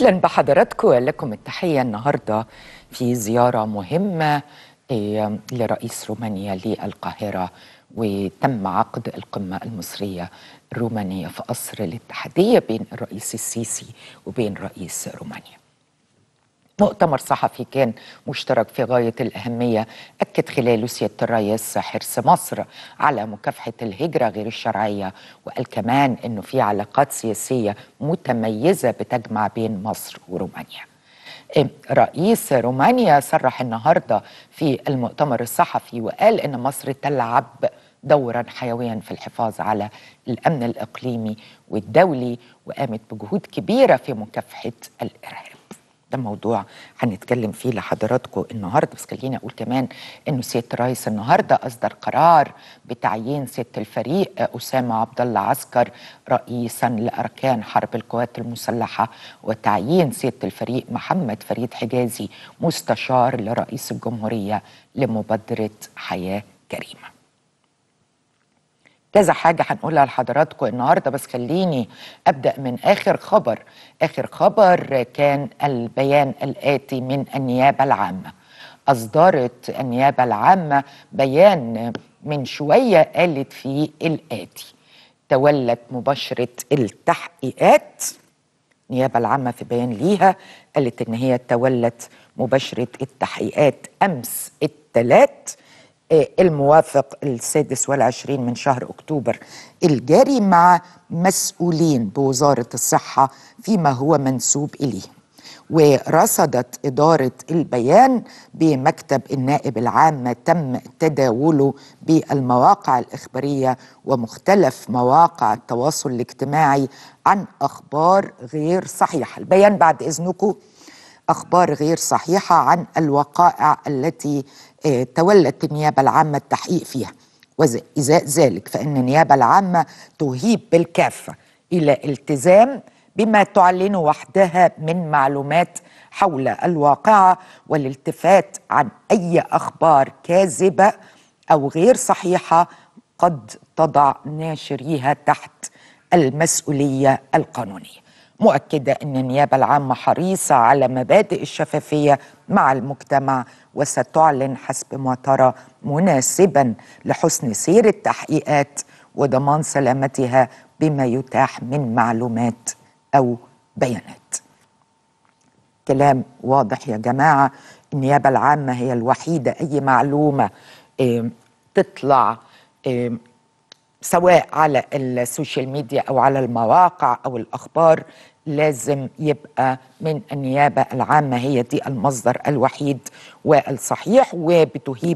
اهلا بحضراتكم لكم التحيه النهارده في زياره مهمه إيه، لرئيس رومانيا للقاهره وتم عقد القمه المصريه الرومانيه في قصر الاتحاديه بين الرئيس السيسي وبين رئيس رومانيا. مؤتمر صحفي كان مشترك في غاية الأهمية أكد خلاله سيادة الرئيس حرص مصر على مكافحة الهجرة غير الشرعية وقال كمان أنه في علاقات سياسية متميزة بتجمع بين مصر ورومانيا رئيس رومانيا صرح النهاردة في المؤتمر الصحفي وقال أن مصر تلعب دورا حيويا في الحفاظ على الأمن الإقليمي والدولي وقامت بجهود كبيرة في مكافحة الإرهاب ده موضوع هنتكلم فيه لحضراتكم النهارده بس خليني اقول كمان انه سياده الرئيس النهارده اصدر قرار بتعيين سياده الفريق اسامه عبد الله عسكر رئيسا لاركان حرب القوات المسلحه وتعيين سياده الفريق محمد فريد حجازي مستشار لرئيس الجمهوريه لمبادره حياه كريمه. كذا حاجة هنقولها لحضراتكم النهاردة بس خليني أبدأ من آخر خبر آخر خبر كان البيان الآتي من النيابة العامة أصدرت النيابة العامة بيان من شوية قالت فيه الآتي تولت مباشرة التحقيقات النيابة العامة في بيان ليها قالت إن هي تولت مباشرة التحقيقات أمس الثلاث الموافق السادس والعشرين من شهر أكتوبر الجاري مع مسؤولين بوزارة الصحة فيما هو منسوب إليهم ورصدت إدارة البيان بمكتب النائب العام ما تم تداوله بالمواقع الإخبارية ومختلف مواقع التواصل الاجتماعي عن أخبار غير صحيحة البيان بعد إذنكم أخبار غير صحيحة عن الوقائع التي تولت النيابة العامة التحقيق فيها وإزاء ذلك فإن النيابة العامة تهيب بالكافة إلى التزام بما تعلنه وحدها من معلومات حول الواقعة والالتفات عن أي أخبار كاذبة أو غير صحيحة قد تضع ناشريها تحت المسؤولية القانونية مؤكدة أن النيابة العامة حريصة على مبادئ الشفافية مع المجتمع وستعلن حسب ما ترى مناسبا لحسن سير التحقيقات وضمان سلامتها بما يتاح من معلومات أو بيانات كلام واضح يا جماعة النيابة العامة هي الوحيدة أي معلومة اه تطلع اه سواء على السوشيال ميديا او على المواقع او الاخبار لازم يبقى من النيابه العامه هي دي المصدر الوحيد والصحيح وبتهيب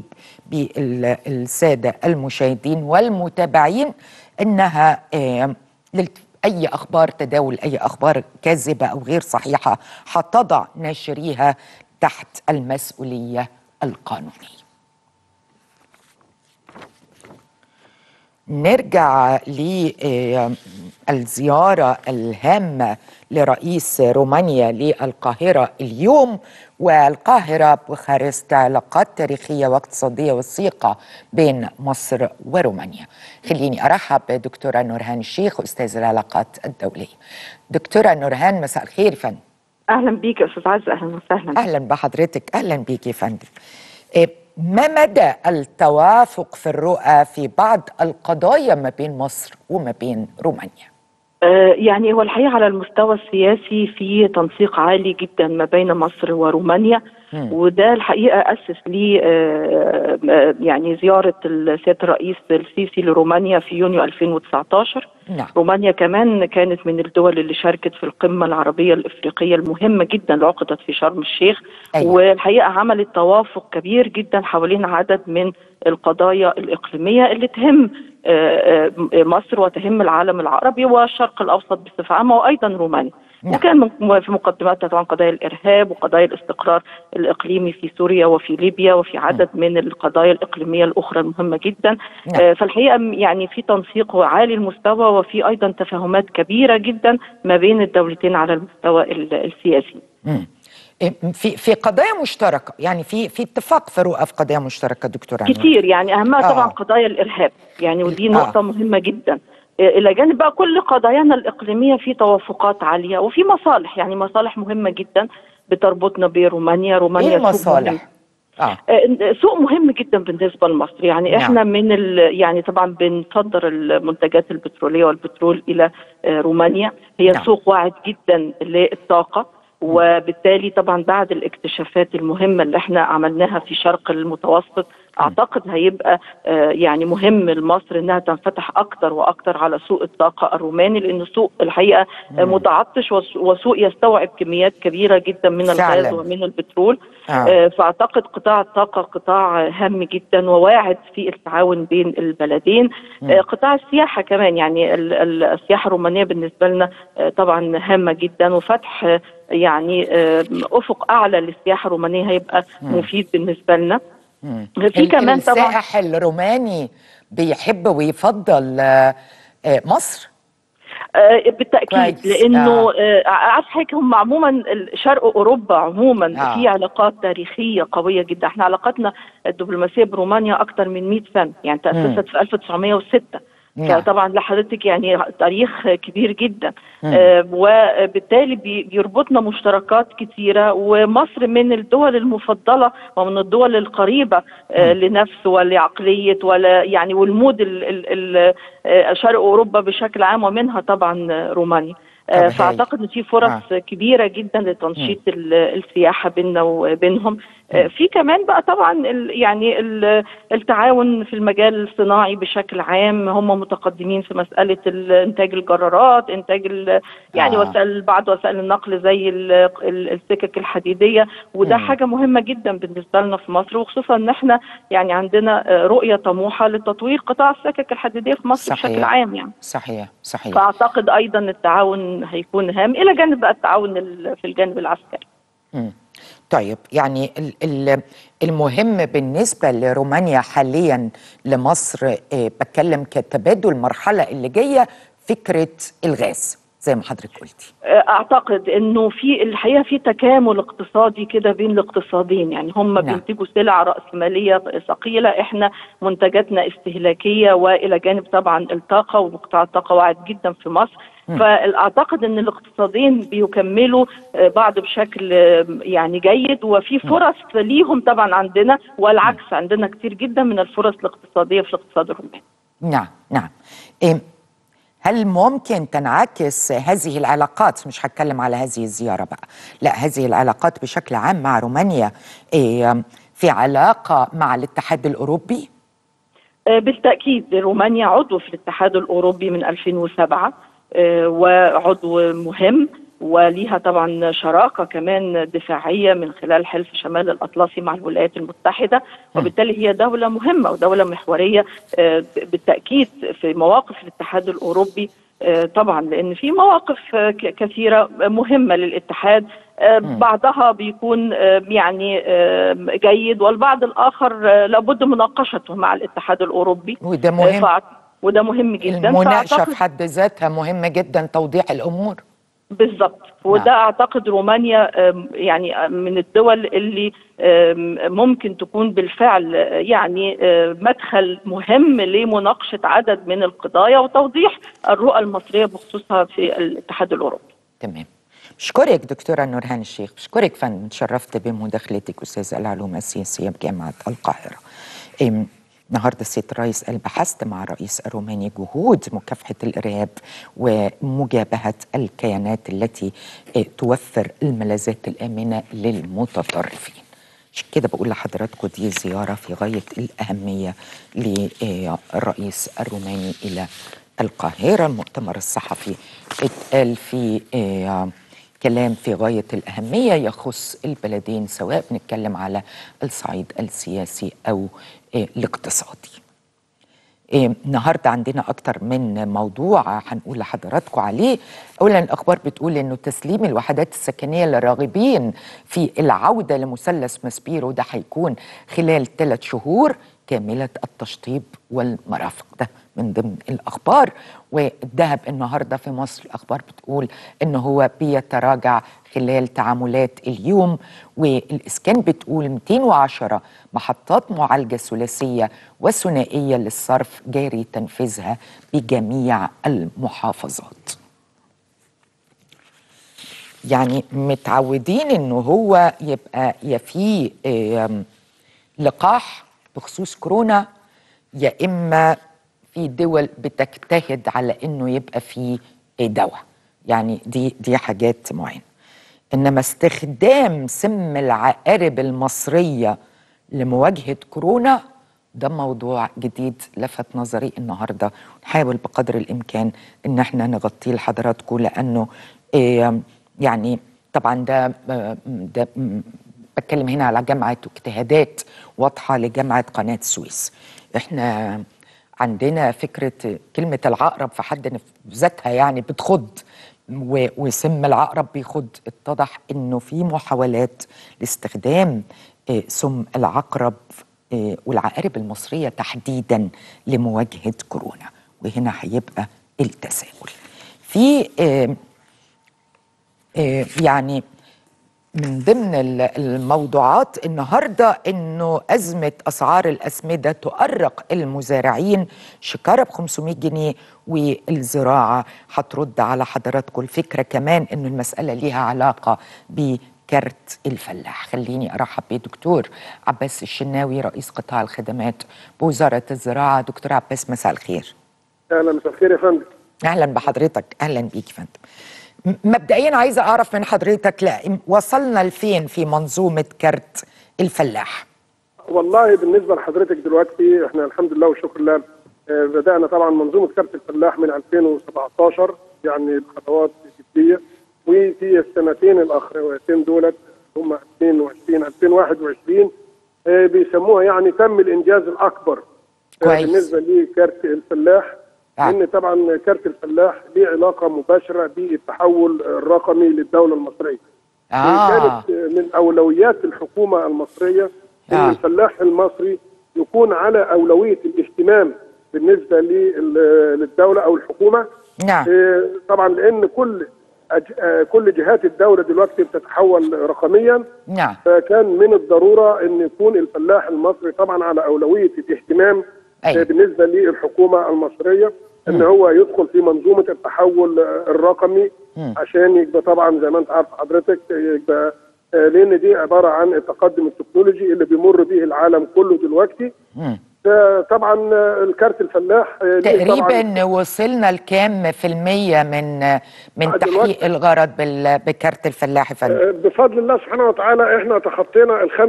بالساده المشاهدين والمتابعين انها اي اخبار تداول اي اخبار كاذبه او غير صحيحه هتضع ناشريها تحت المسؤوليه القانونيه نرجع للزيارة الهامة لرئيس رومانيا للقاهرة اليوم والقاهرة بوخارست علاقات تاريخية واقتصادية وثيقة بين مصر ورومانيا خليني أرحب بدكتورة نورهان الشيخ أستاذ العلاقات الدولية دكتورة نورهان مساء الخير فندم أهلا بيك يا أستاذ عز أهلا وسهلا أهلا بحضرتك أهلا بيك يا فندم ما مدى التوافق في الرؤى في بعض القضايا ما بين مصر وما بين رومانيا؟ آه يعني هو الحقيقه على المستوى السياسي في تنسيق عالي جدا ما بين مصر ورومانيا م. وده الحقيقه اسس لي آه آه يعني زياره سياده الرئيس السيسي لرومانيا في يونيو 2019 نعم. رومانيا كمان كانت من الدول اللي شاركت في القمه العربيه الافريقيه المهمه جدا اللي عقدت في شرم الشيخ أيوة. والحقيقه عملت توافق كبير جدا حوالين عدد من القضايا الاقليميه اللي تهم مصر وتهم العالم العربي والشرق الاوسط بصفه عامه وايضا رومانيا. نعم. وكان في مقدماتها طبعا قضايا الارهاب وقضايا الاستقرار الاقليمي في سوريا وفي ليبيا وفي عدد من القضايا الاقليميه الاخرى المهمه جدا نعم. آه فالحقيقه يعني في تنسيق عالي المستوى وفي ايضا تفاهمات كبيره جدا ما بين الدولتين على المستوى السياسي. مم. في في قضايا مشتركه يعني في في اتفاق في رؤى في قضايا مشتركه دكتوره كتير يعني اهمها آه. طبعا قضايا الارهاب يعني ودي نقطه آه. مهمه جدا الى جانب بقى كل قضايانا الاقليميه في توافقات عاليه وفي مصالح يعني مصالح مهمه جدا بتربطنا برومانيا رومانيا ايه سوق مهم. المصالح؟ اه آه، سوق مهم جدا بالنسبه لمصر يعني نعم. احنا من ال يعني طبعا بنصدر المنتجات البتروليه والبترول الى آه، رومانيا هي نعم. سوق واعد جدا للطاقه وبالتالي طبعا بعد الاكتشافات المهمه اللي احنا عملناها في شرق المتوسط اعتقد هيبقى آه، يعني مهم لمصر انها تنفتح اكتر واكتر على سوق الطاقه الروماني لانه سوق الحقيقه آه، متعطش وس- وسوق يستوعب كميات كبيره جدا من الغاز فعلاً. ومن البترول آه. آه، فاعتقد قطاع الطاقه قطاع هام جدا وواعد في التعاون بين البلدين آه، قطاع السياحه كمان يعني ال- ال- السياحه الرومانيه بالنسبه لنا آه، طبعا هامه جدا وفتح آه، يعني آه، افق اعلى للسياحه الرومانيه هيبقى مفيد بالنسبه لنا مم. في ال- كمان طبعا السائح الروماني بيحب ويفضل آه، آه، مصر آه، بالتاكيد كويس. لانه آه، عارف حضرتك هم عموما ال- شرق اوروبا عموما آه. في علاقات تاريخيه قويه جدا احنا علاقاتنا الدبلوماسيه برومانيا اكثر من 100 سنه يعني تاسست في 1906 نعم. فطبعا لحضرتك يعني تاريخ كبير جدا آه وبالتالي بي- بيربطنا مشتركات كثيره ومصر من الدول المفضله ومن الدول القريبه آه لنفس ولعقليه ولا يعني والمود ال- ال- ال- آه، شرق اوروبا بشكل عام ومنها طبعا رومانيا طب آه، هايل. فاعتقد ان في فرص آه. كبيره جدا لتنشيط ال- السياحه بيننا وبينهم آه، في كمان بقى طبعا ال- يعني ال- التعاون في المجال الصناعي بشكل عام هم متقدمين في مساله ال- انتاج الجرارات انتاج ال- يعني آه. وسائل بعض وسائل النقل زي ال- ال- السكك الحديديه وده مم. حاجه مهمه جدا بالنسبه لنا في مصر وخصوصا ان احنا يعني عندنا آه، رؤيه طموحه لتطوير قطاع السكك الحديديه في مصر صحيح. بشكل عام يعني صحيح صحيح فاعتقد ايضا التعاون هيكون هام الى جانب بقى التعاون ال- في الجانب العسكري مم. طيب يعني ال- ال- المهم بالنسبة لرومانيا حاليا لمصر آه، بتكلم كتبادل المرحلة اللي جاية فكرة الغاز زي ما حضرتك قلتي اعتقد انه في الحقيقه في تكامل اقتصادي كده بين الاقتصادين يعني هم نعم. بينتجوا سلع راسماليه ثقيله احنا منتجاتنا استهلاكيه والى جانب طبعا الطاقه وقطاع الطاقه واعد جدا في مصر فاعتقد ان الاقتصادين بيكملوا آه، بعض بشكل آه، يعني جيد وفي فرص ليهم طبعا عندنا والعكس عندنا كتير جدا من الفرص الاقتصاديه في الاقتصاد الروماني نعم نعم إيه، هل ممكن تنعكس هذه العلاقات مش هتكلم على هذه الزيارة بقى لا هذه العلاقات بشكل عام مع رومانيا إيه، في علاقة مع الاتحاد الأوروبي آه، بالتأكيد رومانيا عضو في الاتحاد الأوروبي من 2007 آه، وعضو مهم وليها طبعا شراكة كمان دفاعية من خلال حلف شمال الأطلسي مع الولايات المتحدة وبالتالي هي دولة مهمة ودولة محورية آه، بالتأكيد في مواقف الاتحاد الأوروبي آه، طبعا لأن في مواقف آه، ك- كثيرة مهمة للاتحاد آه، بعضها بيكون آه، يعني آه، جيد والبعض الآخر آه، لابد مناقشته مع الاتحاد الأوروبي وده آه، مهم فأعت- وده مهم جدا المناقشة فأعتقد- في حد ذاتها مهمة جدا توضيح الأمور بالضبط وده نعم. اعتقد رومانيا آم، يعني آم، من الدول اللي آم، ممكن تكون بالفعل آه، يعني آه، مدخل مهم لمناقشه عدد من القضايا وتوضيح الرؤى المصريه بخصوصها في الاتحاد الاوروبي تمام بشكرك دكتورة نورهان الشيخ بشكرك فندم تشرفت بمداخلتك أستاذ العلوم السياسية بجامعة القاهرة إم، النهارده السيد الرئيس قال بحثت مع الرئيس الروماني جهود مكافحة الإرهاب ومجابهة الكيانات التي آه، توفر الملاذات الآمنة للمتطرفين عشان كده بقول لحضراتكم دي زيارة في غاية الأهمية للرئيس الروماني إلى القاهرة المؤتمر الصحفي اتقال فيه آه، كلام في غاية الأهمية يخص البلدين سواء بنتكلم على الصعيد السياسي أو آه، الاقتصادي إيه، النهارده عندنا أكتر من موضوع هنقول لحضراتكم عليه أولا الأخبار بتقول إنه تسليم الوحدات السكنية للراغبين في العودة لمثلث ماسبيرو ده هيكون خلال ثلاث شهور كاملة التشطيب والمرافق ده من ضمن الأخبار والذهب النهاردة في مصر الأخبار بتقول إن هو بيتراجع خلال تعاملات اليوم والإسكان بتقول 210 محطات معالجة ثلاثية وثنائية للصرف جاري تنفيذها بجميع المحافظات يعني متعودين انه هو يبقى يا في آم، لقاح بخصوص كورونا يا اما في دول بتجتهد على انه يبقى في دواء يعني دي دي حاجات معينه انما استخدام سم العقارب المصريه لمواجهه كورونا ده موضوع جديد لفت نظري النهارده نحاول بقدر الامكان ان احنا نغطيه لحضراتكم لانه آم، يعني طبعا ده ده بتكلم هنا على جامعه واجتهادات واضحه لجامعه قناه السويس احنا عندنا فكره كلمه العقرب في حد ذاتها يعني بتخض و- وسم العقرب بيخض اتضح انه في محاولات لاستخدام آه، سم العقرب آه، والعقارب المصريه تحديدا لمواجهه كورونا وهنا هيبقى التساؤل في آه، آه، يعني من ضمن ال- الموضوعات النهارده انه ازمه اسعار الاسمده تؤرق المزارعين شكاره ب 500 جنيه والزراعه هترد على حضراتكم الفكره كمان انه المساله ليها علاقه بكارت الفلاح خليني ارحب بدكتور عباس الشناوي رئيس قطاع الخدمات بوزاره الزراعه دكتور عباس مساء الخير اهلا مساء الخير يا فندم اهلا بحضرتك اهلا بيك يا فندم م- مبدئيا عايزه اعرف من حضرتك لا وصلنا لفين في منظومه كارت الفلاح والله بالنسبه لحضرتك دلوقتي احنا الحمد لله والشكر لله آه، بدانا طبعا منظومه كارت الفلاح من 2017 يعني بخطوات جديه وفي السنتين الاخرتين دولت هم 2020 2021 آه، بيسموها يعني تم الانجاز الاكبر آه، كويس. بالنسبه لكارت الفلاح آه. لان طبعا كارت الفلاح ليه علاقه مباشره بالتحول الرقمي للدوله المصريه اه كانت من اولويات الحكومه المصريه ان آه. الفلاح المصري يكون على اولويه الاهتمام بالنسبه لل- للدوله او الحكومه نعم آه، طبعا لان كل أج- آه، كل جهات الدوله دلوقتي بتتحول رقميا نعم فكان من الضروره ان يكون الفلاح المصري طبعا على اولويه الاهتمام أيوة. آه، بالنسبه للحكومه المصريه ان هو يدخل في منظومه التحول آه، الرقمي مم. عشان يبقى طبعا زي ما انت عارف حضرتك آه، يبقى آه، لان دي عباره عن التقدم التكنولوجي اللي بيمر به العالم كله دلوقتي مم. فطبعا آه، الكارت الفلاح آه، ليه طبعاً- تقريبا وصلنا لكام في المية من من آه، تحقيق دلوقتي- الغرض بال- بكارت الفلاح يا فندم بفضل الله سبحانه وتعالى احنا تخطينا ال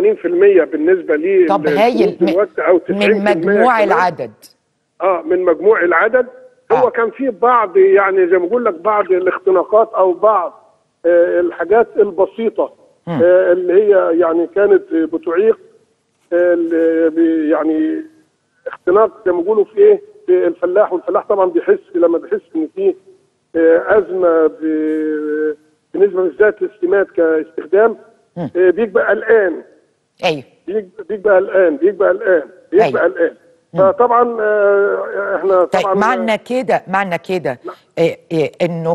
85% بالنسه لي طب هايل دلوقتي او 90% من مجموع كمان. العدد اه من مجموع العدد هو آه. كان في بعض يعني زي ما بقول لك بعض الاختناقات او بعض آه الحاجات البسيطه آه اللي هي يعني كانت بتعيق آه اللي بي- يعني اختناق زي ما بيقولوا في ايه في الفلاح والفلاح طبعا بيحس لما بيحس ان في آه ازمه ب- بالنسبه بالذات للسمات كاستخدام آه بيبقى قلقان ايوه بيبقى بيبقى قلقان بيبقى قلقان بيبقى أيوة. قلقان فطبعا آه، احنا طيب طبعا معنى كده معنى كده إيه إيه انه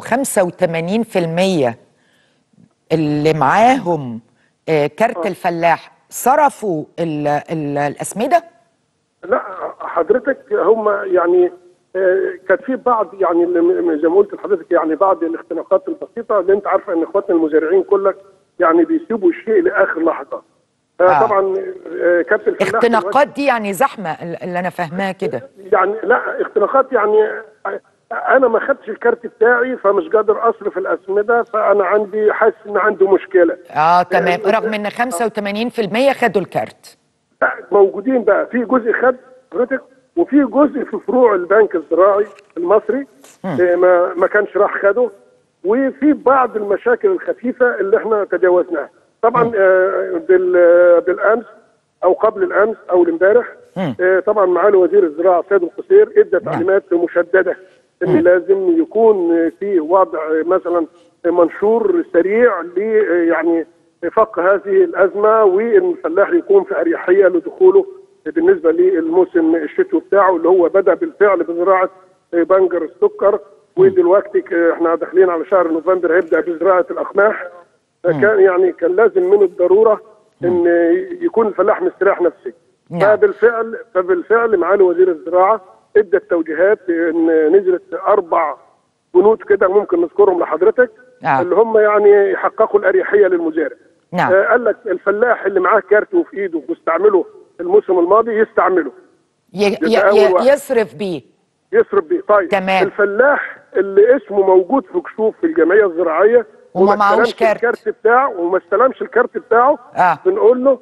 85% اللي معاهم إيه كارت الفلاح صرفوا ال ال الاسمده لا حضرتك هم يعني آه، كانت في بعض يعني اللي م- زي ما قلت لحضرتك يعني بعض الاختناقات البسيطه اللي انت عارفه ان اخواتنا المزارعين كلك يعني بيسيبوا الشيء لاخر لحظه فطبعا آه، كابتن الفلاح اختناقات دي يعني زحمه اللي انا فاهماه كده يعني لا اختناقات يعني انا ما خدتش الكارت بتاعي فمش قادر اصرف الاسمده فانا عندي حاسس ان عندي مشكله اه تمام رغم ان 85% خدوا الكارت لا، موجودين بقى في جزء خد حضرتك وفي جزء في فروع البنك الزراعي المصري آه، ما ما كانش راح خده وفي بعض المشاكل الخفيفه اللي احنا تجاوزناها طبعا آه، بال- بالامس او قبل الامس او امبارح آه، طبعا معالي وزير الزراعه سيد القصير ادى تعليمات مشدده ان لازم يكون في وضع مثلا منشور سريع ل يعني فك هذه الازمه وان الفلاح يكون في اريحيه لدخوله بالنسبه للموسم الشتوي بتاعه اللي هو بدا بالفعل بزراعه بنجر السكر ودلوقتي ك- احنا داخلين على شهر نوفمبر هيبدا بزراعه الاقماح فكان يعني كان لازم من الضروره ان يكون الفلاح مستريح نفسيا نعم. فبالفعل فبالفعل معالي وزير الزراعه ادى التوجيهات ان نزلت اربع بنود كده ممكن نذكرهم لحضرتك آه. اللي هم يعني يحققوا الاريحيه للمزارع نعم. آه قال لك الفلاح اللي معاه كارت وفي ايده واستعمله الموسم الماضي يستعمله ي- ده ي- أول ي- واحد. يصرف بيه يصرف بيه طيب تمام. الفلاح اللي اسمه موجود في كشوف في الجمعيه الزراعيه وما معهوش استلمش كارت. الكارت بتاعه وما استلمش الكارت بتاعه آه. بنقول له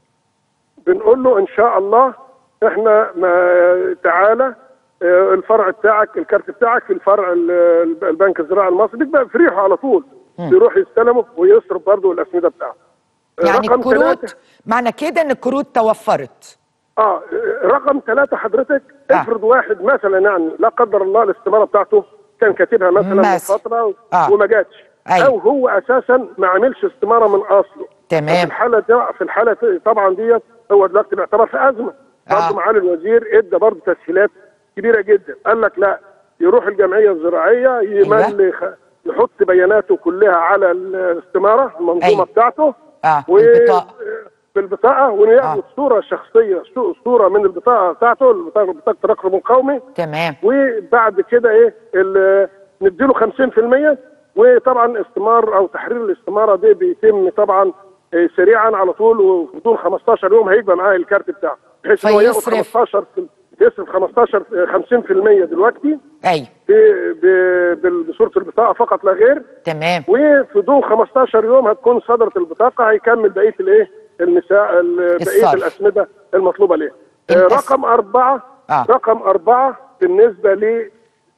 بنقول له ان شاء الله احنا ما تعالى آه، الفرع بتاعك الكارت بتاعك في الفرع ال- البنك الزراعي المصري بيبقى في ريحه على طول بيروح يستلمه ويصرف برضه الاسمده بتاعته آه، يعني رقم الكروت ثلاثة- معنى كده ان الكروت توفرت اه رقم ثلاثة حضرتك آه. افرض واحد مثلا يعني لا قدر الله الاستمارة بتاعته كان كاتبها مثلا من مثلا. فترة آه. وما جاتش أيوة. او هو اساسا ما عملش استمارة من اصله تمام. في الحالة دي في الحالة دي طبعا ديت هو دلوقتي بيعتبر في ازمة برضه آه. معالي الوزير ادى برضه تسهيلات كبيرة جدا قال لك لا يروح الجمعية الزراعية يملي خ- يحط بياناته كلها على الاستمارة المنظومة أيوة. بتاعته اه و- البطاقه في البطاقه وياخد صوره شخصيه صو- صوره من البطاقه بتاعته البطاقه بطاقه الرقم القومي تمام وبعد كده ايه ال- نديله 50% وطبعا استمار او تحرير الاستماره دي بيتم طبعا إيه، سريعا على طول وفي طول 15 يوم هيبقى معاه الكارت بتاعه بحيث ان هو ياخد فيصرف. 15 في- يصرف 15 آه، 50% دلوقتي ايوه ب- ب- بال- بصوره البطاقه فقط لا غير تمام وفي ضوء 15 يوم هتكون صدرت البطاقه هيكمل بقيه الايه المساء ال- بقيه الصرف. الاسمده المطلوبه ليه آه، الأس- رقم اربعه آه. رقم اربعه بالنسبه ل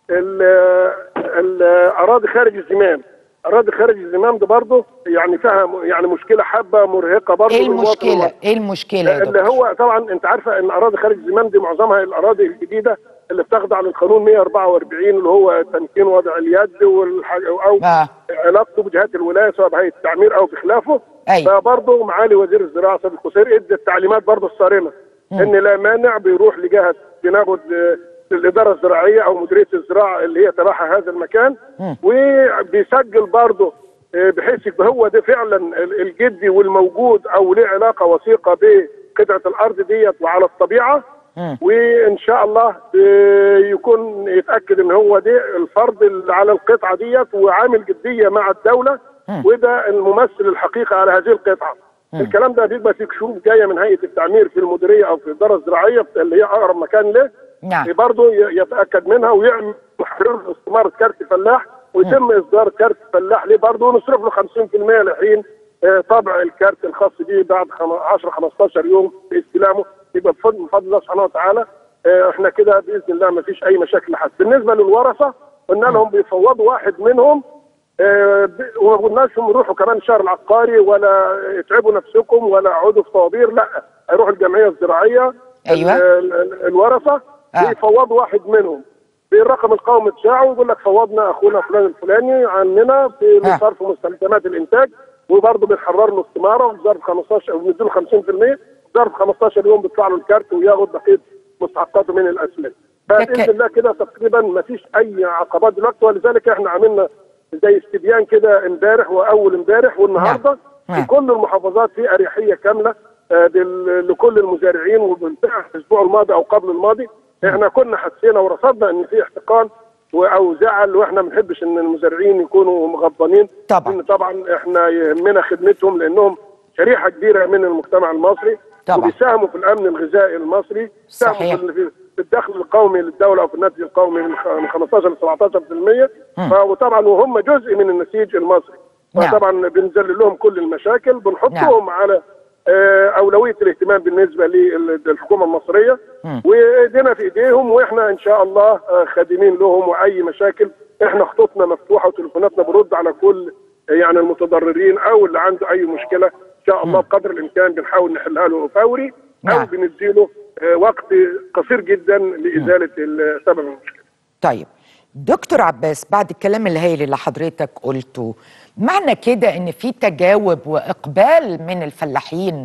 الاراضي خارج الزمام اراضي خارج الزمام ده برضه يعني فيها م- يعني مشكله حبه مرهقه برضه ايه للمواطن المشكله المصري. ايه المشكله يا اللي دكتور هو طبعا انت عارفه ان اراضي خارج الزمام دي معظمها الاراضي الجديده اللي بتخضع للقانون 144 اللي هو تمكين وضع اليد والحاج او آه. علاقته بجهات الولايه سواء بهيئه التعمير او بخلافه أيوة. فبرضه معالي وزير الزراعه سيد القصير ادى التعليمات برضه الصارمه ان لا مانع بيروح لجهه بناخد آه، الاداره الزراعيه او مديريه الزراعه اللي هي تبعها هذا المكان وبيسجل برضه آه، بحيث يبقى هو ده فعلا ال- الجدي والموجود او ليه علاقه وثيقه بقطعه الارض ديت وعلى الطبيعه مم. وان شاء الله آه، يكون يتاكد ان هو ده الفرد اللي على القطعه ديت وعامل جديه مع الدوله وده الممثل الحقيقي على هذه القطعه الكلام ده بيبقى في كشوف جايه من هيئه التعمير في المديريه او في الاداره الزراعيه اللي هي اقرب مكان له نعم. برضه ي- يتاكد منها ويعمل محرر استماره كارت فلاح ويتم اصدار كارت فلاح ليه برضه ونصرف له 50% لحين آه، طبع الكارت الخاص به بعد خم- 10 15 يوم في استلامه يبقى بفضل من فضل الله سبحانه وتعالى آه، احنا كده باذن الله ما فيش اي مشاكل لحد بالنسبه للورثه قلنا لهم بيفوضوا واحد منهم آه، ب- وما قلناش هم يروحوا كمان الشهر العقاري ولا يتعبوا نفسكم ولا يقعدوا في طوابير لا يروحوا الجمعيه الزراعيه أيوة. ال- ال- الورثه آه. ويفوضوا واحد منهم بالرقم القومي بتاعه ويقول لك فوضنا اخونا فلان الفلاني عننا في آه. من صرف مستلزمات الانتاج وبرضه بنحرر له استماره وفي ظرف 15 وبنديله 50% ظرف 15 يوم بيطلع له الكارت وياخد بقيه مستحقاته من الاسمده ده ك- فباذن الله كده تقريبا ما فيش اي عقبات دلوقتي ولذلك احنا عملنا زي استبيان كده امبارح واول امبارح والنهارده نعم. في كل المحافظات في اريحيه كامله آه، بال- لكل المزارعين وبالفعل الاسبوع الماضي او قبل الماضي احنا كنا حسينا ورصدنا ان في احتقان و- او زعل واحنا ما بنحبش ان المزارعين يكونوا مغضبانين طبعا. لان طبعا احنا يهمنا خدمتهم لانهم شريحه كبيره من المجتمع المصري طبعا. وبيساهموا في الامن الغذائي المصري بيساهموا صحيح. في في في الدخل القومي للدوله او في الناتج القومي من خ- من 15 ل 17% ف- وطبعا وهم جزء من النسيج المصري نعم. فطبعا بنذلل لهم كل المشاكل بنحطهم على آه، اولويه الاهتمام بالنسبه للحكومه المصريه وايدينا في ايديهم واحنا ان شاء الله آه، خادمين لهم واي مشاكل احنا خطوطنا مفتوحه وتليفوناتنا برد على كل آه، يعني المتضررين او اللي عنده اي مشكله ان شاء الله بقدر الامكان بنحاول نحلها له فوري او نعم. بنديله آه، وقت قصير جدا لازاله ال- سبب المشكله طيب دكتور عباس بعد الكلام الهائل اللي حضرتك قلته معنى كده ان في تجاوب واقبال من الفلاحين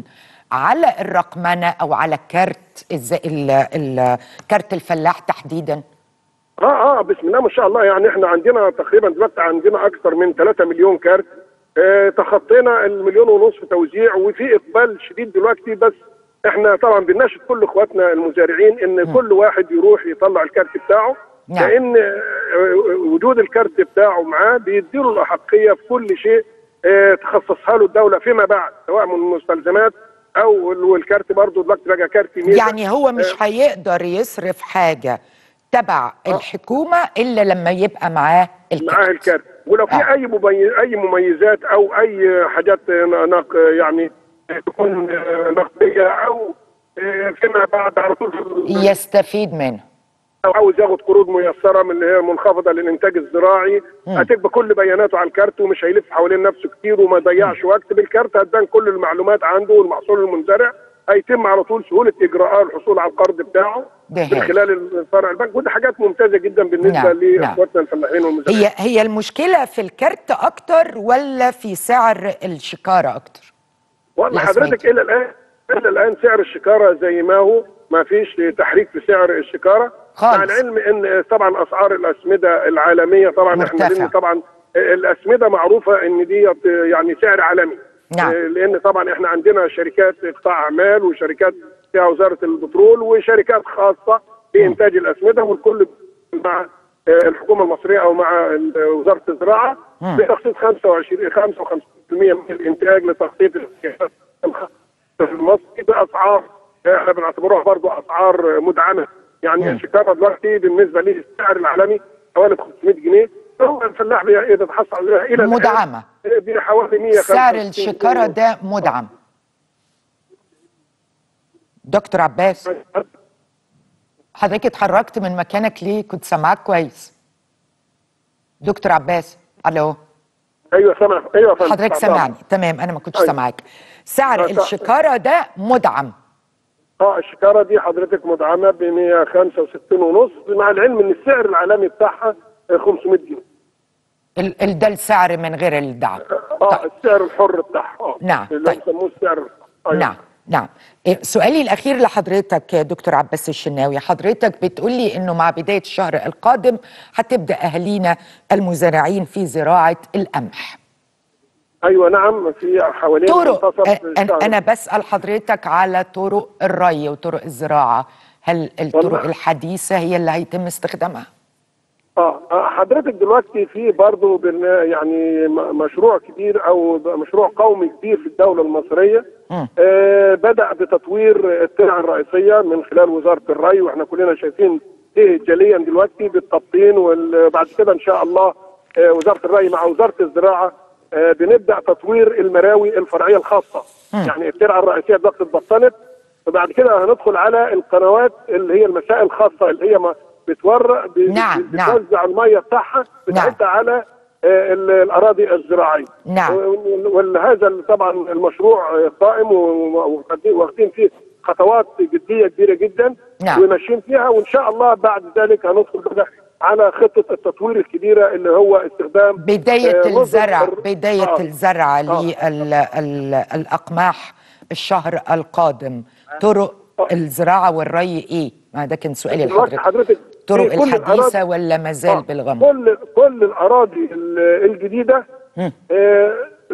على الرقمنه او على كارت ازاي ال- ال- كارت الفلاح تحديدا اه اه بسم الله ما شاء الله يعني احنا عندنا تقريبا دلوقتي عندنا اكثر من 3 مليون كارت آه تخطينا المليون ونصف توزيع وفي اقبال شديد دلوقتي بس احنا طبعا بنناشد كل اخواتنا المزارعين ان كل واحد يروح يطلع الكارت بتاعه نعم. لان آه، وجود الكارت بتاعه معاه بيديله الاحقيه في كل شيء آه، تخصصها له الدوله فيما بعد سواء من المستلزمات او والكارت برضه دلوقتي بقى كارت ميزه يعني هو مش هيقدر يصرف حاجه تبع الحكومه الا لما يبقى معاه الكارت معاه الكارت ولو في آه. اي مميز اي مميزات او اي حاجات نق يعني تكون نقديه او فيما بعد على طول يستفيد منه لو عاوز ياخد قروض ميسره من اللي هي منخفضه للانتاج الزراعي هتبقى كل بياناته على الكارت ومش هيلف حوالين نفسه كتير وما يضيعش وقت بالكارت هتبان كل المعلومات عنده والمحصول المنزرع هيتم على طول سهوله اجراءات الحصول على القرض بتاعه ده من هايل. خلال فرع البنك ودي حاجات ممتازه جدا بالنسبه نعم، نعم. لاخواتنا الفلاحين والمزارعين هي هي المشكله في الكارت اكتر ولا في سعر الشكاره اكتر والله لا حضرتك سمعت. الى الان الى الان سعر الشكاره زي ما هو ما فيش تحريك في سعر الشكاره خالص. مع العلم ان طبعا اسعار الاسمده العالميه طبعا احنا مرتفعة. لان طبعا الاسمده معروفه ان دي يعني سعر عالمي نعم. لان طبعا احنا عندنا شركات قطاع اعمال وشركات فيها وزاره البترول وشركات خاصه في انتاج الاسمده والكل مع الحكومه المصريه او مع وزاره الزراعه بتخصيص 25 55% من الانتاج لتخطيط الاحتياجات الخاصه في المصري باسعار احنا بنعتبروها برضو اسعار مدعمه يعني الشكاره دلوقتي بالنسبه للسعر العالمي حوالي ب 500 جنيه هو الفلاح بيتحصل عليها الى الآن مدعمة. بحوالي 100 سعر الشكاره ده مدعم دكتور عباس حضرتك اتحركت من مكانك ليه كنت سامعاك كويس دكتور عباس الو ايوه سامع ايوه فندم. حضرتك سامع. سامعني تمام انا ما كنتش أيوة. سامعاك سعر آه، صح. الشكاره ده مدعم اه الشكاره دي حضرتك مدعمه ب 165 ونص مع العلم ان السعر العالمي بتاعها 500 جنيه ال- ال- ده السعر من غير الدعم اه السعر الحر بتاعها اه نعم، اللي طيب. بيسموه السعر الحر. أيوة. نعم نعم إيه، سؤالي الأخير لحضرتك يا دكتور عباس الشناوي حضرتك بتقولي أنه مع بداية الشهر القادم هتبدأ أهالينا المزارعين في زراعة القمح ايوه نعم في حوالين طرق منتصف آه، أنا- الشهر. أنا بسأل حضرتك على طرق الري وطرق الزراعة هل الطرق والله. الحديثة هي اللي هيتم استخدامها؟ اه آه، حضرتك دلوقتي في برضه بن- يعني م- مشروع كبير او ب- مشروع قومي كبير في الدوله المصريه مم. آه بدا بتطوير الترع الرئيسيه من خلال وزاره الري واحنا كلنا شايفين ايه جليا دلوقتي بالتبطين وبعد كده ان شاء الله آه وزاره الري مع وزاره الزراعه آه بنبدا تطوير المراوي الفرعيه الخاصه يعني الترعه الرئيسيه دلوقتي اتبطنت وبعد كده هندخل على القنوات اللي هي المسائل الخاصه اللي هي ما بتورق ب- نعم، ب- نعم. بتوزع الميه بتاعها بتعدها على آه، ال- الاراضي الزراعيه نعم. وهذا طبعا المشروع آه، قائم و- وواخدين واخدين فيه خطوات جديه كبيره جدا نعم. وماشيين فيها وان شاء الله بعد ذلك هندخل بقى على خطه التطوير الكبيره اللي هو استخدام بداية آه، نظم الزرع الر- بداية آه. الزرع للأقماح الشهر القادم طرق الزراعة والري إيه؟ ما ده كان سؤالي دلوقتي لحضرتك حضرتك طرق في كل الحديثة الأراضي- ولا ما زال آه، بالغمر؟ كل كل الاراضي ال- الجديده مم. آه،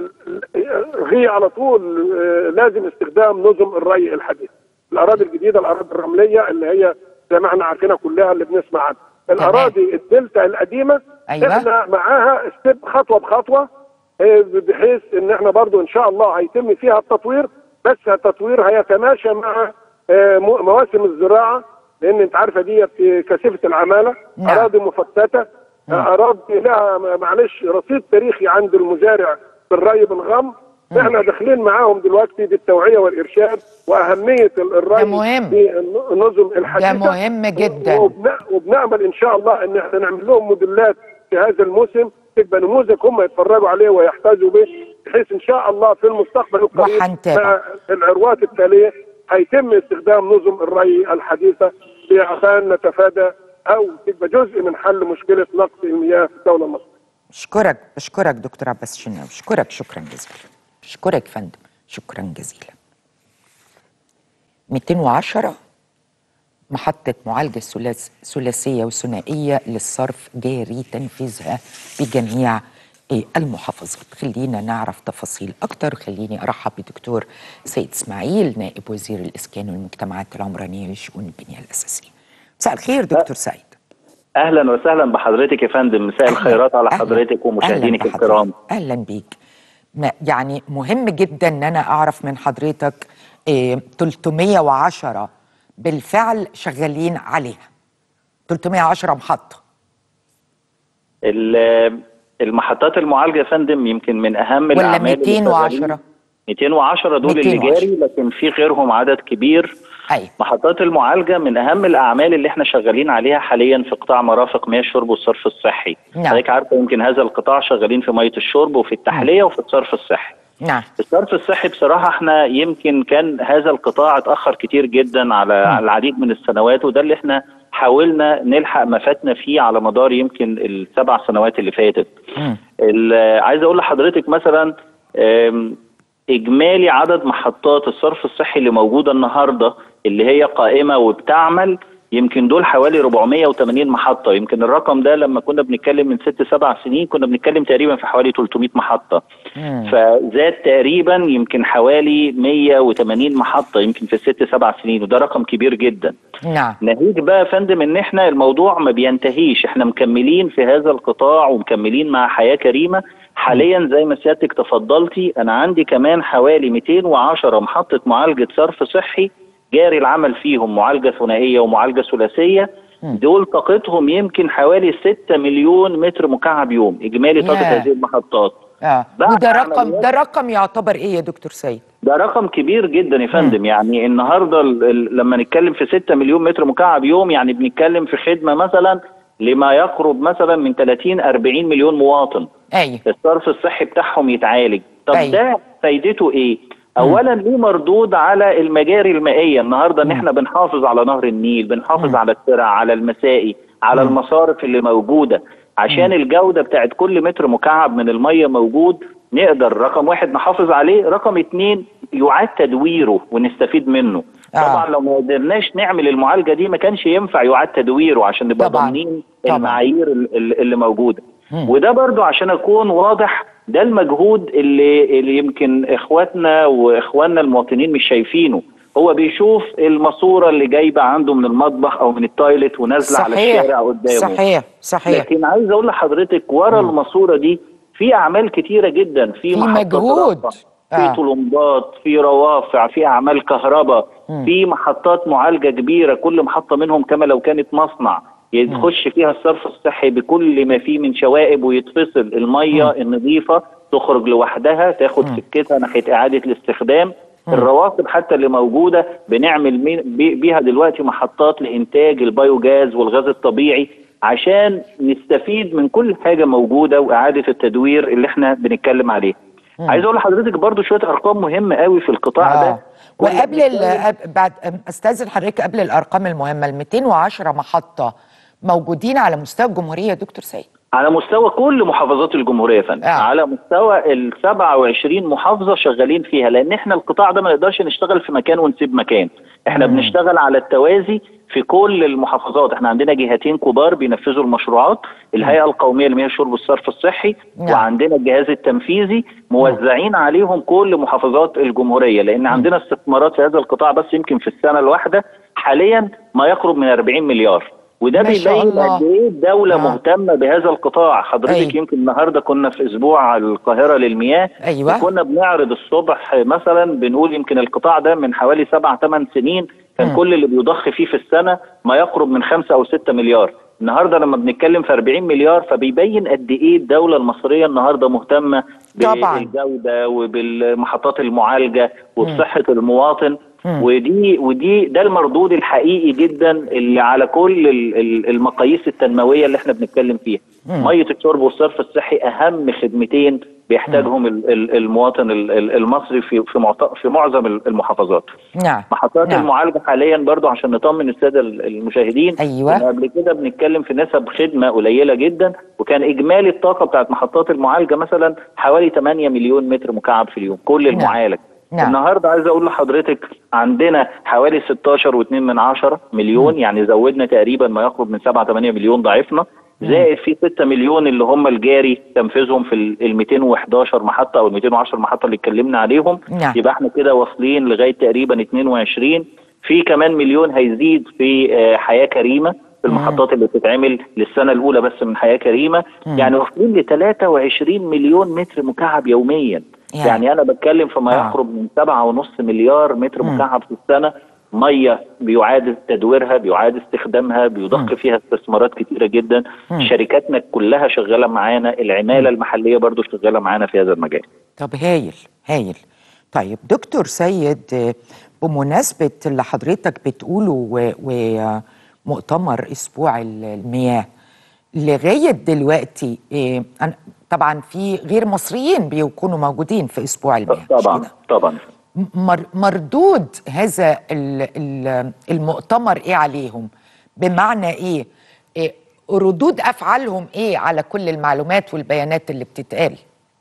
هي على طول آه، لازم استخدام نظم الري الحديث الاراضي الجديده الاراضي الرمليه اللي هي زي ما احنا عارفينها كلها اللي بنسمع عنها الاراضي الدلتا القديمه أيوة. احنا معاها ستيب خطوه بخطوه آه، بحيث ان احنا برضو ان شاء الله هيتم فيها التطوير بس التطوير هيتماشى مع آه، مو- مواسم الزراعه لان انت عارفه ديت كثيفه العماله نعم. اراضي مفتته اراضي لها معلش رصيد تاريخي عند المزارع بالري بالغم احنا داخلين معاهم دلوقتي بالتوعيه والارشاد واهميه ال- الري ده مهم. في النظم الحديثه ده مهم جدا. وبن- وبنامل ان شاء الله ان احنا نعمل لهم موديلات في هذا الموسم تبقى نموذج هم يتفرجوا عليه ويحتذوا به بحيث ان شاء الله في المستقبل القريب وهنتابع. مع العروات التاليه هيتم استخدام نظم الري الحديثه عشان نتفادى او تبقى جزء من حل مشكله نقص المياه في الدوله المصريه. بشكرك بشكرك دكتور عباس الشناوي بشكرك شكرا جزيلا بشكرك فندم شكرا جزيلا 210 محطة معالجة ثلاث- ثلاثية وثنائية للصرف جاري تنفيذها بجميع إيه، المحافظات خلينا نعرف تفاصيل أكتر خليني أرحب بدكتور سيد إسماعيل نائب وزير الإسكان والمجتمعات العمرانية لشؤون البنية الأساسية مساء الخير دكتور سعيد اهلا وسهلا بحضرتك يا فندم مساء الخيرات على أهلاً- حضرتك ومشاهدينك أهلاً بحضرتك. الكرام اهلا بيك ما يعني مهم جدا ان انا اعرف من حضرتك إيه 310 بالفعل شغالين عليها 310 محطه ال- المحطات المعالجه يا فندم يمكن من اهم ولا الاعمال اللي 210 شغالين. 210 دول اللي 210. جاري لكن في غيرهم عدد كبير ايوه محطات المعالجه من اهم الاعمال اللي احنا شغالين عليها حاليا في قطاع مرافق مياه الشرب والصرف الصحي نعم. حضرتك عارفه يمكن هذا القطاع شغالين في ميه الشرب وفي التحليه وفي الصرف الصحي نعم الصرف الصحي بصراحة احنا يمكن كان هذا القطاع اتأخر كتير جدا على على العديد من السنوات وده اللي احنا حاولنا نلحق ما فاتنا فيه على مدار يمكن السبع سنوات اللي فاتت. مم. ال- عايز اقول لحضرتك مثلا آم، اجمالي عدد محطات الصرف الصحي اللي موجودة النهاردة اللي هي قائمة وبتعمل يمكن دول حوالي 480 محطة يمكن الرقم ده لما كنا بنتكلم من ست سبع سنين كنا بنتكلم تقريبا في حوالي 300 محطة مم. فزاد تقريبا يمكن حوالي 180 محطة يمكن في الست سبع سنين وده رقم كبير جدا نعم ناهيك بقى يا فندم ان احنا الموضوع ما بينتهيش احنا مكملين في هذا القطاع ومكملين مع حياة كريمة حاليا زي ما سيادتك تفضلتي انا عندي كمان حوالي 210 محطة معالجة صرف صحي جاري العمل فيهم معالجة ثنائية ومعالجة ثلاثية دول طاقتهم يمكن حوالي 6 مليون متر مكعب يوم اجمالي طاقة ياه. هذه المحطات اه بعد وده رقم عمليات- ده رقم يعتبر ايه يا دكتور سيد ده رقم كبير جدا يا فندم يعني النهارده ال- ال- لما نتكلم في 6 مليون متر مكعب يوم يعني بنتكلم في خدمه مثلا لما يقرب مثلا من 30 40 مليون مواطن ايوه الصرف الصحي بتاعهم يتعالج طب أيوة. ده فايدته ايه اولا ليه مردود على المجاري المائيه النهارده ان احنا بنحافظ على نهر النيل بنحافظ على الترع على المسائي على المصارف اللي موجوده عشان الجوده بتاعت كل متر مكعب من الميه موجود نقدر رقم واحد نحافظ عليه رقم اتنين يعاد تدويره ونستفيد منه آه. طبعا لو ما قدرناش نعمل المعالجه دي ما كانش ينفع يعاد تدويره عشان نبقى طبعاً. ضامنين طبعاً. المعايير ال- ال- اللي موجوده وده برضو عشان اكون واضح ده المجهود اللي, اللي يمكن اخواتنا واخواننا المواطنين مش شايفينه هو بيشوف الماسوره اللي جايبه عنده من المطبخ او من التويلت ونازله على الشارع قدامه صحيح صحيح لكن عايز اقول لحضرتك ورا الماسوره دي في اعمال كتيره جدا في في محطات مجهود. رفع، آه. في طلمبات في روافع في اعمال كهرباء في محطات معالجه كبيره كل محطه منهم كما لو كانت مصنع يخش فيها الصرف الصحي بكل ما فيه من شوائب ويتفصل الميه النظيفه تخرج لوحدها تاخد سكتها ناحيه اعاده الاستخدام الرواسب حتى اللي موجوده بنعمل مين- بي- بيها دلوقتي محطات لانتاج البيوجاز والغاز الطبيعي عشان نستفيد من كل حاجه موجوده واعاده التدوير اللي احنا بنتكلم عليه. عايز اقول لحضرتك برضو شويه ارقام مهمه قوي في القطاع آه. ده وقبل ال... أب- بعد استاذن حضرتك قبل الارقام المهمه ال 210 محطه موجودين على مستوى الجمهوريه يا دكتور سيد على مستوى كل محافظات الجمهوريه يا فندم آه. على مستوى ال 27 محافظه شغالين فيها لان احنا القطاع ده ما نقدرش نشتغل في مكان ونسيب مكان احنا مم. بنشتغل على التوازي في كل المحافظات احنا عندنا جهتين كبار بينفذوا المشروعات الهيئه القوميه لمياه الشرب والصرف الصحي نعم. وعندنا الجهاز التنفيذي موزعين عليهم كل محافظات الجمهوريه لان عندنا استثمارات في هذا القطاع بس يمكن في السنه الواحده حاليا ما يقرب من 40 مليار وده ما شاء بيبين الله. قد ايه الدوله آه. مهتمه بهذا القطاع حضرتك أيوة. يمكن النهارده كنا في اسبوع القاهره للمياه أيوة. وكنا بنعرض الصبح مثلا بنقول يمكن القطاع ده من حوالي سبع ثمان سنين كان مم. كل اللي بيضخ فيه في السنه ما يقرب من خمسة او ستة مليار النهارده لما بنتكلم في 40 مليار فبيبين قد ايه الدوله المصريه النهارده مهتمه طبعاً. بالجوده وبالمحطات المعالجه وبصحه المواطن مم. ودي ودي ده المردود الحقيقي جدا اللي على كل ال- ال- المقاييس التنمويه اللي احنا بنتكلم فيها مم. ميه الشرب والصرف الصحي اهم خدمتين بيحتاجهم ال- ال- المواطن ال- ال- المصري في في معط- في معظم المحافظات نعم محطات نعم. المعالجه حاليا برضو عشان نطمن الساده ال- المشاهدين أيوة. كنا قبل كده بنتكلم في نسب خدمه قليله جدا وكان اجمالي الطاقه بتاعت محطات المعالجه مثلا حوالي 8 مليون متر مكعب في اليوم كل نعم. المعالج نعم. النهارده عايز اقول لحضرتك عندنا حوالي 16 و2 من عشرة مليون يعني زودنا تقريبا ما يقرب من 7 8 مليون ضعفنا زائد في 6 مليون اللي هم الجاري تنفيذهم في ال 211 محطه او ال 210 محطه اللي اتكلمنا عليهم نعم. يبقى احنا كده واصلين لغايه تقريبا 22 في كمان مليون هيزيد في آه، حياه كريمه في المحطات اللي بتتعمل للسنه الاولى بس من حياه كريمه يعني واصلين ل 23 مليون متر مكعب يوميا يعني. يعني انا بتكلم فيما آه. يقرب من 7.5 مليار متر مم. مكعب في السنه ميه بيعاد تدويرها بيعاد استخدامها بيضخ فيها استثمارات كتيره جدا مم. شركاتنا كلها شغاله معانا العماله المحليه برضو شغاله معانا في هذا المجال طب هايل هايل طيب دكتور سيد آه، بمناسبة اللي حضرتك بتقوله ومؤتمر أسبوع ال- المياه لغاية دلوقتي آه، أنا- طبعا في غير مصريين بيكونوا موجودين في أسبوع المياه مش طبعا كده؟ طبعا مر- مردود هذا ال- ال- المؤتمر ايه عليهم بمعنى ايه, إيه ردود افعالهم ايه على كل المعلومات والبيانات اللي بتتقال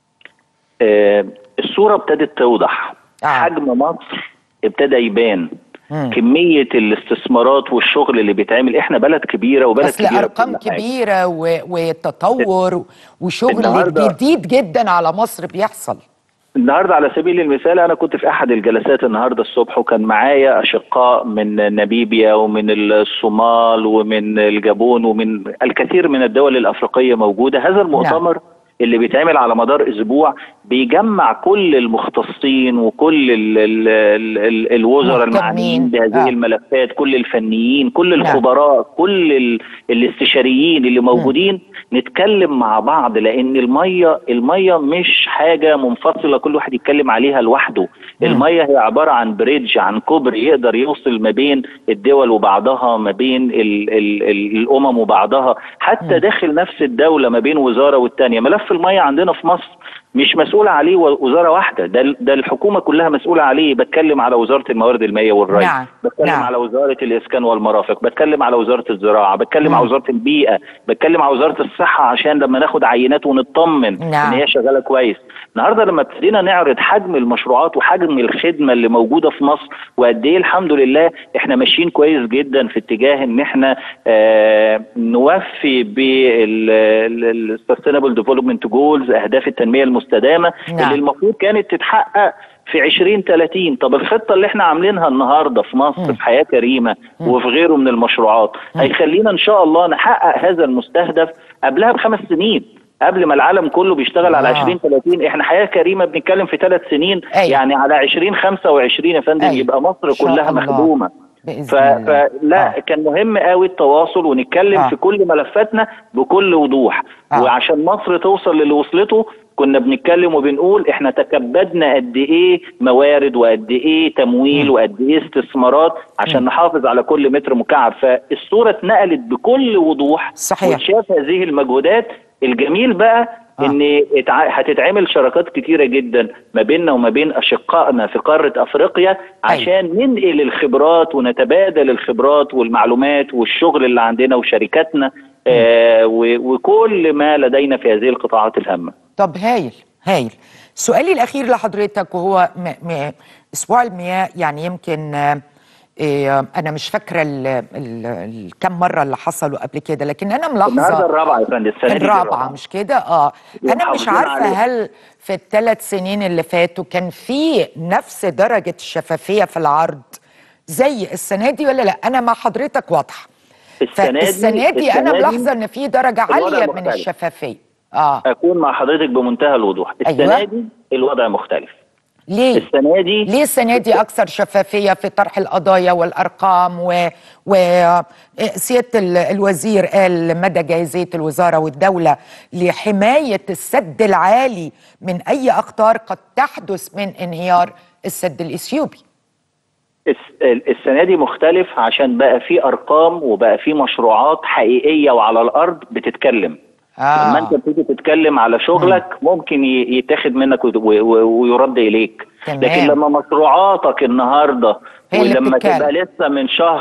آه، الصورة ابتدت توضح آه. حجم مصر ابتدى يبان مم. كمية الاستثمارات والشغل اللي بيتعمل احنا بلد كبيرة وبلد اصل كبيرة ارقام بكل حاجة. كبيره و- وتطور وشغل النهاردة- جديد جدا على مصر بيحصل النهارده على سبيل المثال انا كنت في احد الجلسات النهارده الصبح وكان معايا اشقاء من ناميبيا ومن الصومال ومن الجابون ومن الكثير من الدول الافريقيه موجوده هذا المؤتمر اللي بيتعمل على مدار اسبوع بيجمع كل المختصين وكل ال ال ال ال الوزراء مهتمين. المعنيين بهذه آه. الملفات كل الفنيين كل نعم. الخبراء كل ال الاستشاريين اللي موجودين نتكلم مع بعض لان الميه الميه مش حاجه منفصله كل واحد يتكلم عليها لوحده الميه هي عباره عن بريدج عن كوبري يقدر يوصل ما بين الدول وبعضها ما بين ال ال ال الامم وبعضها حتى داخل نفس الدوله ما بين وزاره والتانيه ملف الميه عندنا في مصر مش مسؤولة عليه وزارة واحدة ده ده الحكومة كلها مسؤولة عليه بتكلم على وزارة الموارد المائية والري نعم. بتكلم نعم. على وزارة الإسكان والمرافق بتكلم على وزارة الزراعة بتكلم مم. على وزارة البيئة بتكلم على وزارة الصحة عشان لما ناخد عينات ونطمن نعم. إن هي شغالة كويس النهارده لما ابتدينا نعرض حجم المشروعات وحجم الخدمة اللي موجودة في مصر وقد إيه الحمد لله إحنا ماشيين كويس جدا في اتجاه إن إحنا آه نوفي بالسستينبل ديفلوبمنت جولز أهداف التنمية المستدامة نعم. اللي المفروض كانت تتحقق في 2030 طب الخطه اللي احنا عاملينها النهارده في مصر مم. في حياه كريمه وفي غيره من المشروعات هيخلينا ان شاء الله نحقق هذا المستهدف قبلها بخمس سنين قبل ما العالم كله بيشتغل على آه. 2030 احنا حياه كريمه بنتكلم في ثلاث سنين أيوة. يعني على 2025 يا فندم أيوة. يبقى مصر إن شاء كلها الله. مخدومه باذن ف... الله فلا آه. كان مهم قوي التواصل ونتكلم آه. في كل ملفاتنا بكل وضوح آه. وعشان مصر توصل للي وصلته كنا بنتكلم وبنقول احنا تكبدنا قد ايه موارد وقد ايه تمويل وقد ايه استثمارات عشان نحافظ على كل متر مكعب فالصوره اتنقلت بكل وضوح صحيح. وشاف هذه المجهودات الجميل بقى آه. ان اتع- هتتعمل شراكات كتيره جدا ما بيننا وما بين اشقائنا في قاره افريقيا عشان ننقل الخبرات ونتبادل الخبرات والمعلومات والشغل اللي عندنا وشركاتنا آه و- وكل ما لدينا في هذه القطاعات الهامه طب هايل هايل سؤالي الأخير لحضرتك وهو م م أسبوع المياه يعني يمكن آه، إيه أنا مش فاكرة ال- ال- ال- كم مرة اللي حصلوا قبل كده لكن أنا النهارده ملاحظة الرابعه يا فندم السنه دي الرابعة مش كده اه أنا مش ومحافظين عارفة عليها. هل في الثلاث سنين اللي فاتوا كان في نفس درجة الشفافية في العرض زي السنة دي ولا لا أنا مع حضرتك واضحة السنه دي فالسنة دي أنا السنة ملاحظة إن في درجة الوضع عالية من مختلف. الشفافية اه اكون مع حضرتك بمنتهى الوضوح السنه أيوة. دي الوضع مختلف ليه؟ السنه دي ليه السنة دي أكثر شفافية في طرح القضايا والأرقام و, و... سيادة ال- الوزير قال مدى جاهزية الوزارة والدولة لحماية السد العالي من أي أخطار قد تحدث من انهيار السد الإثيوبي الس- السنه دي مختلف عشان بقى في ارقام وبقى في مشروعات حقيقيه وعلى الارض بتتكلم آه. لما انت بتيجي تتكلم على شغلك ممكن ي- يتاخد منك و- و- ويرد اليك تمام. لكن لما مشروعاتك النهارده هي اللي ولما بتتكلم. تبقى لسه من شهر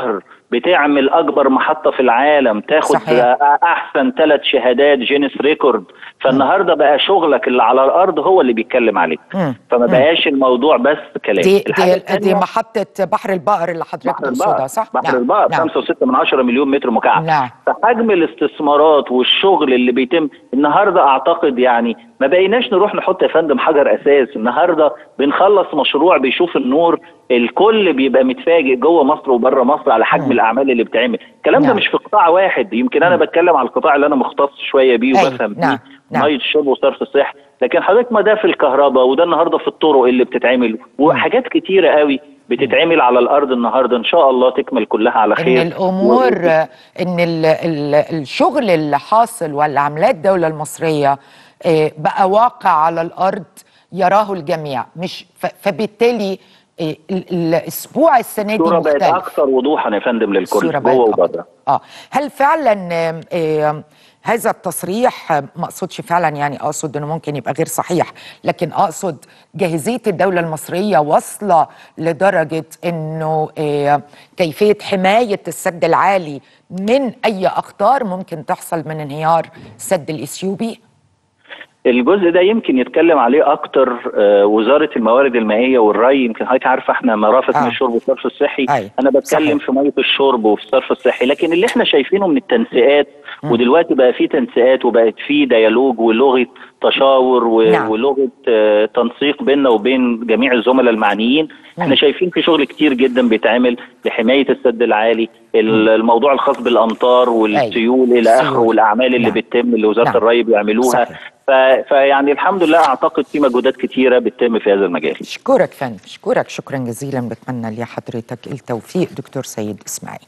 بتعمل اكبر محطه في العالم تاخد صحيح. احسن ثلاث شهادات جينيس ريكورد فالنهارده بقى شغلك اللي على الارض هو اللي بيتكلم عليك مم. فما بقاش الموضوع بس كلام دي الحاجة دي, دي التانية محطه بحر البقر اللي حضرتك بحر تقصدها البقر صح؟ بحر نعم. البقر نعم. 5.6 من 10 مليون متر مكعب نعم. فحجم الاستثمارات والشغل اللي بيتم النهارده اعتقد يعني ما بقيناش نروح نحط يا فندم حجر اساس النهارده بنخلص مشروع بيشوف النور الكل بيبقى متفاجئ جوه مصر وبره مصر على حجم مم. الاعمال اللي بتتعمل الكلام ده نعم. مش في قطاع واحد يمكن انا بتكلم على القطاع اللي انا مختص شويه بيه أيوة. وبفهم نعم. فيه نعم. ميه الشرب وصرف الصحي لكن حضرتك ما ده في الكهرباء وده النهارده في الطرق اللي بتتعمل وحاجات كتيره قوي بتتعمل على الارض النهارده ان شاء الله تكمل كلها على ان خير الامور و- ان ال ال الشغل اللي حاصل ولا عملات الدوله المصريه آه، بقى واقع على الارض يراه الجميع مش ف- فبالتالي آه، ال- الاسبوع السنه دي الصوره بقت مختلف اكثر وضوحا يا فندم للكل الصورة بقت جوه أكتر. وبره اه هل فعلا آم، آم، هذا التصريح آم، ما اقصدش فعلا يعني اقصد انه ممكن يبقى غير صحيح لكن اقصد جاهزيه الدوله المصريه واصله لدرجه انه آه، كيفيه حمايه السد العالي من اي اخطار ممكن تحصل من انهيار السد الاثيوبي الجزء ده يمكن يتكلم عليه اكتر آه، وزاره الموارد المائيه والري يمكن حضرتك عارفه احنا مرافق آه. من الشرب والصرف الصحي أيوة. انا بتكلم صحيح. في ميه الشرب وفي الصرف الصحي لكن اللي احنا شايفينه من التنسيقات ودلوقتي بقى في تنسيقات وبقت في ديالوج ولغه تشاور و- نعم. ولغه آه، تنسيق بيننا وبين جميع الزملاء المعنيين احنا شايفين في شغل كتير جدا بيتعمل لحمايه السد العالي ال- الموضوع الخاص بالامطار والسيول الى اخره السيول. والاعمال اللي نعم. بتتم اللي وزاره نعم. الري بيعملوها صحيح. ف- فيعني الحمد لله اعتقد في مجهودات كتيره بتتم في هذا المجال اشكرك فندم اشكرك شكرا جزيلا بتمنى لحضرتك التوفيق دكتور سيد اسماعيل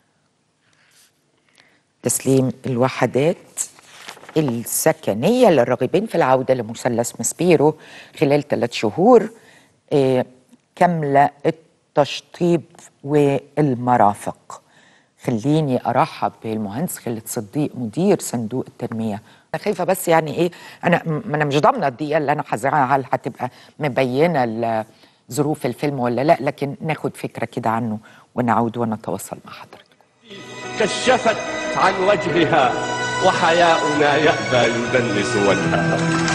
تسليم الوحدات السكنيه للراغبين في العوده لمثلث مسبيرو خلال ثلاث شهور آه، كامله التشطيب والمرافق خليني ارحب بالمهندس خالد صديق مدير صندوق التنميه انا خايفه بس يعني ايه انا م- انا مش ضامنه الدقيقه اللي انا هزرعها هل هتبقى مبينه ال- ظروف الفيلم ولا لا لكن ناخد فكره كده عنه ونعود ونتواصل مع حضرتك كشفت عن وجهها وحياؤنا يأبى يدنس وجهها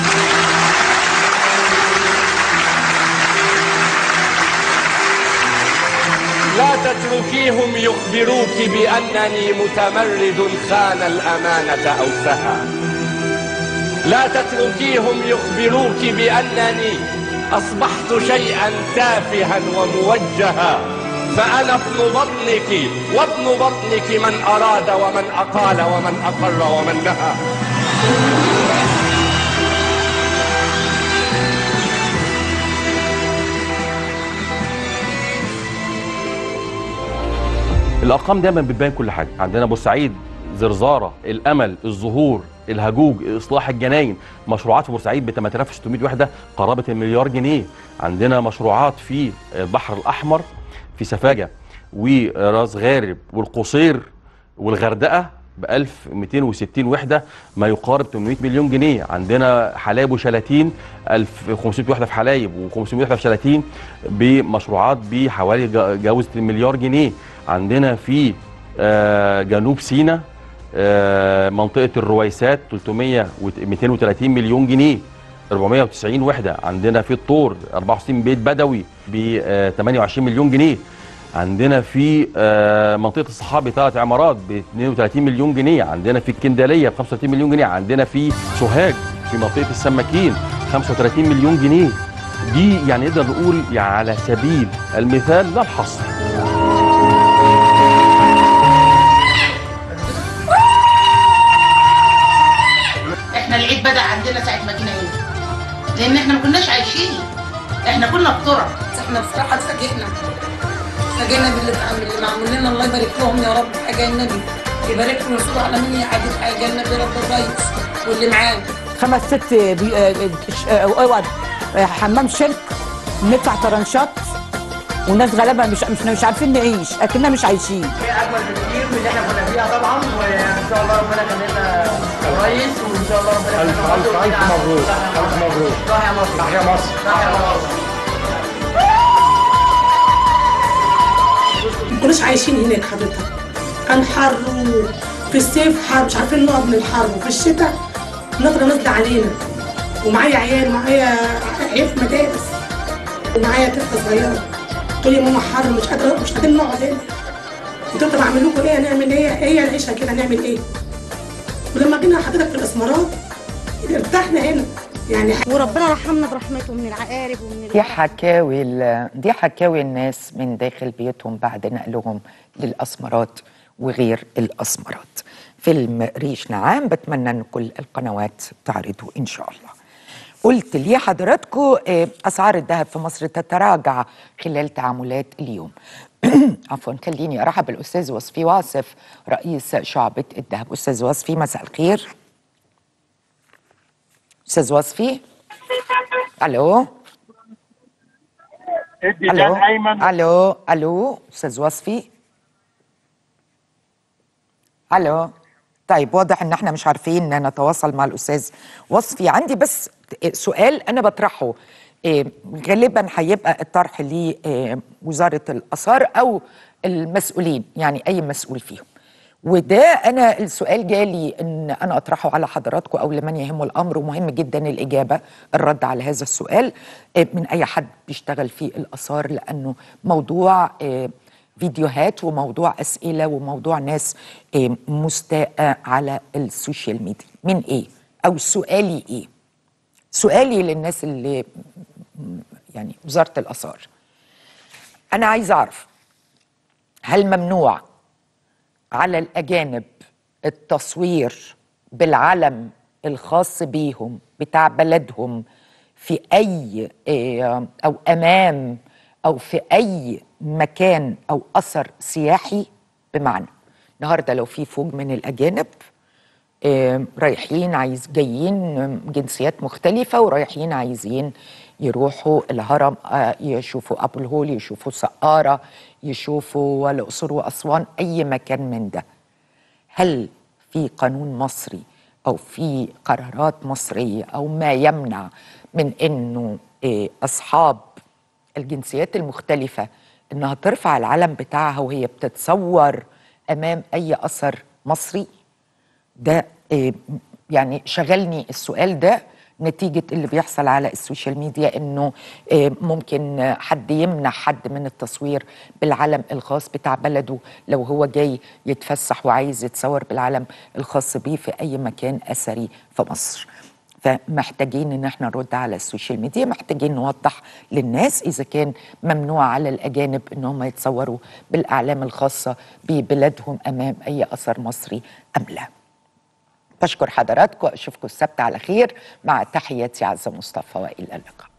لا تتركيهم يخبروك بأنني متمرد خان الأمانة أو سهى لا تتركيهم يخبروك بأنني أصبحت شيئا تافها وموجها فأنا ابن بطنك وابن بطنك من أراد ومن أقال ومن أقر ومن نهى الارقام دايما بتبين كل حاجه عندنا بورسعيد زرزاره الامل الزهور الهجوج اصلاح الجناين مشروعات في بورسعيد ب 8600 وحده قرابه المليار جنيه عندنا مشروعات في البحر الاحمر في سفاجه وراس غارب والقصير والغردقه ب 1260 وحده ما يقارب 800 مليون جنيه عندنا حلايب وشلاتين 1500 وحده في حلايب و500 وحده في شلاتين بمشروعات بحوالي جا- جاوزة المليار جنيه عندنا في آه، جنوب سيناء آه، منطقه الرويسات 300 و 230 مليون جنيه 490 وحده عندنا في الطور 64 بيت بدوي ب 28 مليون جنيه عندنا في آه، منطقه الصحابي ثلاث عمارات ب 32 مليون جنيه عندنا في الكنداليه ب 35 مليون جنيه عندنا في سوهاج في منطقه السماكين 35 مليون جنيه دي يعني نقدر نقول يعني على سبيل المثال لا الحصر احنا العيد بدا عندنا ساعه ما جينا هنا لان احنا ما كناش عايشين احنا كنا في ترى احنا بصراحه اتفاجئنا اتفاجئنا باللي اتعمل اللي معمول لنا الله يبارك لهم يا رب حاجه النبي يبارك له ويرسله على مين يا حاجه حاجه النبي رب الرئيس واللي معاه خمس ست بي... آه، ش- آه، اوض آه، حمام شرك ندفع طرنشات والناس غلابه مش مش مش عارفين نعيش اكننا مش عايشين اجمل بكتير من اللي احنا كنا فيها طبعا وان شاء الله ربنا يخلينا كويس وان شاء الله ربنا يخلينا ألف ألف ألف مبروك ألف مبروك تحيا مصر تحيا مصر تحيا مصر ما كناش عايشين هناك حضرتك كان حر وفي الصيف حر مش عارفين نقعد من الحر وفي الشتاء نطرة نازلة علينا ومعايا عيال معايا عيال في مدارس ومعايا طفلة صغيرة تقول لي يا ماما حر مش قادرة مش قادرين نقعد هنا قلت لها طب اعمل لكم ايه هنعمل ايه هي العيشة كده هنعمل ايه ولما جينا حضرتك في الاسمرات ارتحنا هنا يعني وربنا رحمنا برحمته من العقارب ومن دي حكاوي ال- دي حكاوي الناس من داخل بيوتهم بعد نقلهم للأسمرات وغير الأسمرات فيلم ريش نعام بتمنى ان كل القنوات تعرضه ان شاء الله قلت لي حضراتكم آه، اسعار الذهب في مصر تتراجع خلال تعاملات اليوم عفوا خليني ارحب بالاستاذ وصفي واصف رئيس شعبه الذهب استاذ وصفي مساء الخير استاذ وصفي الو ادي الو جان ايمن الو الو استاذ وصفي الو طيب واضح ان احنا مش عارفين نتواصل مع الاستاذ وصفي عندي بس سؤال انا بطرحه إيه، غالبا هيبقى الطرح لوزاره الاثار او المسؤولين يعني اي مسؤول فيهم وده انا السؤال جالي ان انا اطرحه على حضراتكم او لمن يهمه الامر ومهم جدا الاجابه الرد على هذا السؤال إيه، من اي حد بيشتغل في الاثار لانه موضوع إيه، فيديوهات وموضوع اسئله وموضوع ناس إيه، مستاءه على السوشيال ميديا من ايه او سؤالي ايه سؤالي للناس اللي يعني وزاره الاثار انا عايز اعرف هل ممنوع على الأجانب التصوير بالعلم الخاص بيهم بتاع بلدهم في أي إيه، أو أمام أو في أي مكان أو أثر سياحي بمعنى النهارده لو في فوج من الأجانب آه، رايحين عايز جايين آم، جنسيات مختلفة ورايحين عايزين يروحوا الهرم آه، يشوفوا أبو الهول يشوفوا سقارة يشوفوا الأقصر وأسوان أي مكان من ده هل في قانون مصري أو في قرارات مصرية أو ما يمنع من أنه آه، أصحاب الجنسيات المختلفة إنها ترفع العلم بتاعها وهي بتتصور أمام أي أثر مصري ده آه، يعني شغلني السؤال ده نتيجة اللي بيحصل على السوشيال ميديا انه آه، ممكن آه، حد يمنع حد من التصوير بالعلم الخاص بتاع بلده لو هو جاي يتفسح وعايز يتصور بالعلم الخاص بيه في اي مكان اثري في مصر فمحتاجين ان احنا نرد على السوشيال ميديا محتاجين نوضح للناس اذا كان ممنوع على الاجانب ان هم يتصوروا بالاعلام الخاصه ببلادهم امام اي اثر مصري ام لا بشكر حضراتكم اشوفكم السبت على خير مع تحياتي عزه مصطفى والى اللقاء